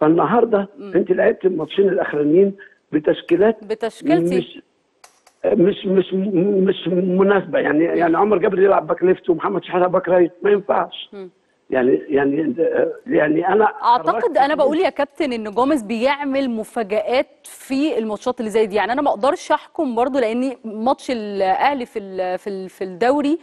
فالنهارده انت لعبت الماتشين الاخرانيين بتشكيلات بتشكيلتي مش مش مش مش مناسبه يعني يعني عمر جابر يلعب باك ليفت ومحمد شحاته باك رايت ما ينفعش يعني يعني يعني انا اعتقد خرجت انا بقول يا كابتن ان جوميز بيعمل مفاجآت في الماتشات اللي زي دي يعني انا ما اقدرش احكم برضو لان ماتش الاهلي في ال- في ال- في الدوري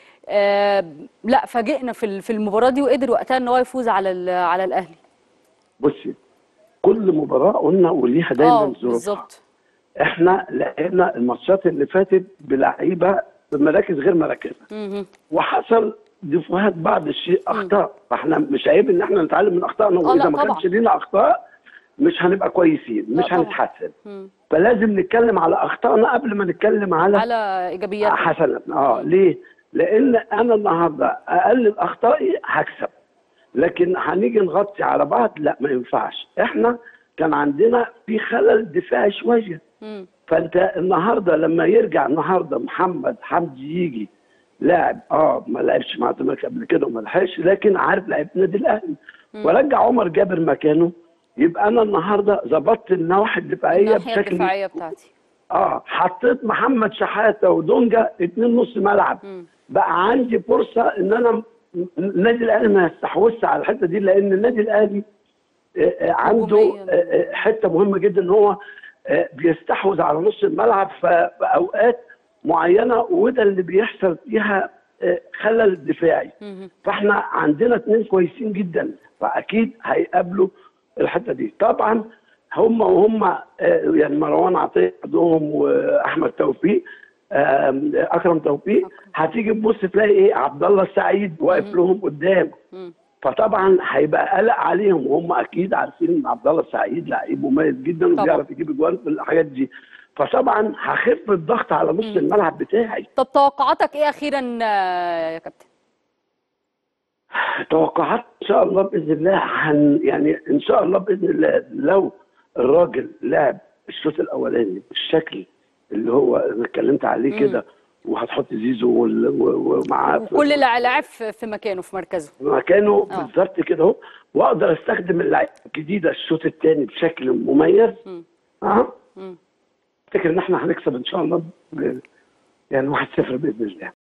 آه لا فاجئنا في ال- في المباراه دي وقدر وقتها ان هو يفوز على ال- على الاهلي بصي كل مباراه قلنا وليها دايما اه ظروفها بالظبط احنا لعبنا الماتشات اللي فاتت بلعيبه بمراكز غير مراكزها مهم. وحصل دفوهات بعض الشيء اخطاء فاحنا مش عيب ان احنا نتعلم من اخطائنا لا واذا ما طبعا. كانش لينا اخطاء مش هنبقى كويسين لا مش طبعا. هنتحسن مم. فلازم نتكلم على اخطائنا قبل ما نتكلم على على ايجابيات حسناتنا اه ليه؟ لان انا النهارده اقلل اخطائي هكسب لكن هنيجي نغطي على بعض لا ما ينفعش احنا كان عندنا في خلل دفاعي شويه مم. فانت النهارده لما يرجع النهارده محمد حمدي يجي لاعب اه ما لعبش مع الزمالك قبل كده وما لحقش لكن عارف لعيب نادي الاهلي ورجع عمر جابر مكانه يبقى انا النهارده ظبطت النواحي الدفاعيه الناحيه بشكل الدفاعيه بتاعتي اه حطيت محمد شحاته ودونجا اتنين نص ملعب مم. بقى عندي فرصه ان انا م- النادي الاهلي ما يستحوذش على الحته دي لان النادي الاهلي آه، آه، عنده هجومياً. آه، آه، حته مهمه جدا ان هو آه، بيستحوذ على نص الملعب ف- في اوقات معينه وده اللي بيحصل فيها آه، خلل دفاعي مهم. فاحنا عندنا اثنين كويسين جدا فاكيد هيقابلوا الحته دي طبعا هم وهم آه، يعني مروان عطيه عندهم واحمد توفيق آم، اكرم توفيق هتيجي تبص تلاقي ايه عبد الله السعيد واقف لهم قدام مم. فطبعا هيبقى قلق عليهم وهم اكيد عارفين ان عبد الله السعيد لعيب مميز جدا طبعا. وبيعرف يجيب اجوان في الحاجات دي فطبعا هخف الضغط على نص الملعب بتاعي طب توقعاتك ايه اخيرا آه، يا كابتن توقعات ان شاء الله باذن الله هن يعني ان شاء الله باذن الله لو الراجل لعب الشوط الاولاني بالشكل اللي هو اللي اتكلمت عليه كده وهتحط زيزو وال- و- ومعاه في- وكل لاعب في في مكانه في مركزه مكانه آه. بالظبط كده اهو واقدر استخدم اللعيبه الجديده الشوط الثاني بشكل مميز مم. اه مم. افتكر ان احنا هنكسب ان شاء الله ب- يعني 1-0 باذن الله